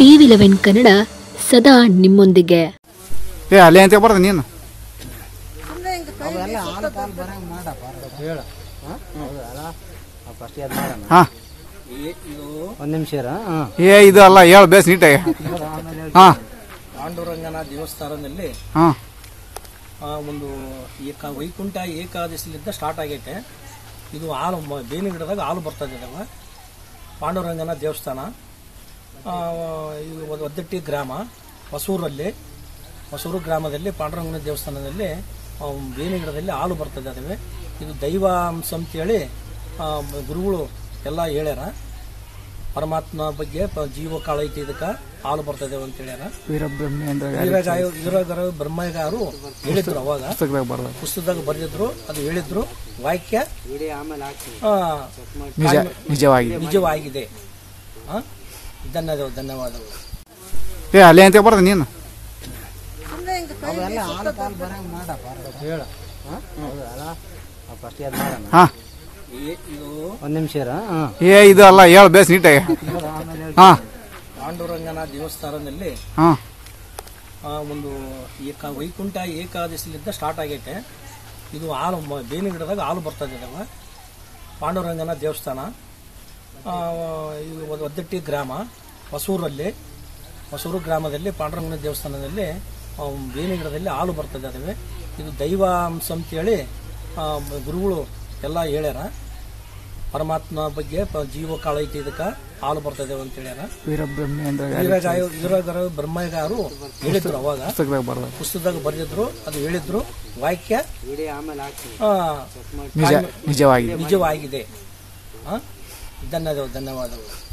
TV eleven Kannada ಸದಾ ನಿಮ್ಮೊಂದಿಗೆ ಏ ಅಲ್ಲೇ ಅಂತ ಬರ್ದ ನೀನು ಅವೆಲ್ಲ ಹಾಲು ಪಾಲು ಬರಂಗ್ ಮಾಡಪ್ಪ ಹೇಳ ಫಸ್ಟ್ ಅದು ಮಾಡೋಣ ಹಾ ಒಂದು ನಿಮಿಷ ಇರ ಹಾಂ ಏ ಇದು ಅಲ್ಲ ಹೇಳು ಬೇಸ್ ನೀಟಾಗಿ ಹಾ ಪಾಂಡುರಂಗನ ದೇವಸ್ಥಾನದಲ್ಲಿ ಹಾ ಆ, ಒಂದು ಏಕ ವೈಕುಂಠ ಏಕಾದಶಿಲಿಂದ ಸ್ಟಾರ್ಟ್ ಆಗೈತೆ ಇದು ಹಾಲು ಮ- ಬೇವಿನ ಗಿಡದಾಗ ಹಾಲು ಬರ್ತದೆ ಇದಾವ ಪಾಂಡುರಂಗನ ದೇವಸ್ಥಾನ ಆ, ಇದು ಒಂದು ಒದ್ದಟ್ಟಿ ಗ್ರಾಮ ಹೊಸೂರಲ್ಲಿ ಹೊಸೂರು ಗ್ರಾಮದಲ್ಲಿ ಪಾಂಡುರಂಗನ ದೇವಸ್ಥಾನದಲ್ಲಿ ಆ, ಬೇವಿನ ಗಿಡದಲ್ಲಿ ಹಾಲು ಬರ್ತದೆ ಅದಾವೆ ಇದು ದೈವಾಂಶ ಅಂತೇಳಿ ಆ, ಗುರುಗಳು ಎಲ್ಲ ಹೇಳ್ಯಾರ ಪರಮಾತ್ಮ ಬಗ್ಗೆ ಪ- ಜೀವ ಕಾಳ ಐತಿ ಇದಕ್ಕೆ ಹಾಲು ಬರ್ತದೆ ಅಂತ ಹೇಳ್ಯಾರ ವೀರಬ್ರಹ್ಮೇಂದ್ರ ವೀರಗಾಯ ವೀರಗರ ಬ್ರಹ್ಮಗಾರು ಹೇಳಿದ್ರು ಅವಾಗ ಪುಸ್ತಕದಾಗ ಬರ್ದ ಪುಸ್ತಕದಾಗ ಬರೆದಿದ್ರು ಅದು ಹೇಳಿದ್ರು ವಾಕ್ಯ ವಿಡಿಯೋ ಆಮೇಲೆ ಹಾಕ್ತೀನಿ ಆ, ನಿಜ ನಿಜವಾಗಿ ನಿಜವಾಗಿದೆ ಆ? ಧನ್ಯವಾದ ಧನ್ಯವಾದಗಳು ಏ ಅಲ್ಲೇ ಅಂತ ಬರ್ದ ನೀನು ಅವೆಲ್ಲ ಹಾಲು ಪಾಲು ಬರಂಗ್ ಮಾಡಪ್ಪ ಹೇಳ ಹಾಂ ಫಸ್ಟ್ ಅದು ಮಾಡೋಣ ಹಾ ಇದು ಒಂದು ನಿಮಿಷ ಇರ ಹಾಂ ಏ ಇದು ಅಲ್ಲ ಹೇಳು ಬೇಸ್ ನೀಟಾಗಿ ಹಾ ಪಾಂಡುರಂಗನ ದೇವಸ್ಥಾನದಲ್ಲಿ ಹಾ ಆ, ಒಂದು ಏಕ ವೈಕುಂಠ ಏಕಾದಶಿಲಿಂದ ಸ್ಟಾರ್ಟ್ ಆಗೈತೆ ಇದು ಹಾಲು ಮ- ಬೇವಿನ ಗಿಡದಾಗ ಹಾಲು ಬರ್ತದೆ ಇದಾವ ಪಾಂಡುರಂಗನ ದೇವಸ್ಥಾನ ಆ, ಇದು ಒಂದು ಒದ್ದಟ್ಟಿ ಗ್ರಾಮ ಹೊಸೂರಲ್ಲಿ ಹೊಸೂರು ಗ್ರಾಮದಲ್ಲಿ ಪಾಂಡುರಂಗನ ದೇವಸ್ಥಾನದಲ್ಲಿ ಆ, ಬೇವಿನ ಗಿಡದಲ್ಲಿ ಹಾಲು ಬರ್ತದೆ ಅದಾವೆ ಇದು ದೈವಾಂಶ ಅಂತೇಳಿ ಆ, ಗುರುಗಳು ಎಲ್ಲ ಹೇಳ್ಯಾರ ಪರಮಾತ್ಮ ಬಗ್ಗೆ ಪ- ಜೀವ ಕಾಳ ಐತಿ ಇದಕ್ಕೆ ಹಾಲು ಬರ್ತದೆ ಅಂತ ಹೇಳ್ಯಾರ ವೀರಬ್ರಹ್ಮೇಂದ್ರ ವೀರಗಾಯ ವೀರಗರ ಬ್ರಹ್ಮಗಾರು ಹೇಳಿದ್ರು ಅವಾಗ ಪುಸ್ತಕದಾಗ ಬರ್ದ ಪುಸ್ತಕದಾಗ ಬರೆದಿದ್ರು ಅದು ಹೇಳಿದ್ರು ವಾಕ್ಯ ವಿಡಿಯೋ ಆಮೇಲೆ ಹಾಕ್ತೀನಿ ಆ, ನಿಜ ನಿಜವಾಗಿ ನಿಜವಾಗಿದೆ ಆ? ಧನ್ಯವಾದ ಧನ್ಯವಾದಗಳು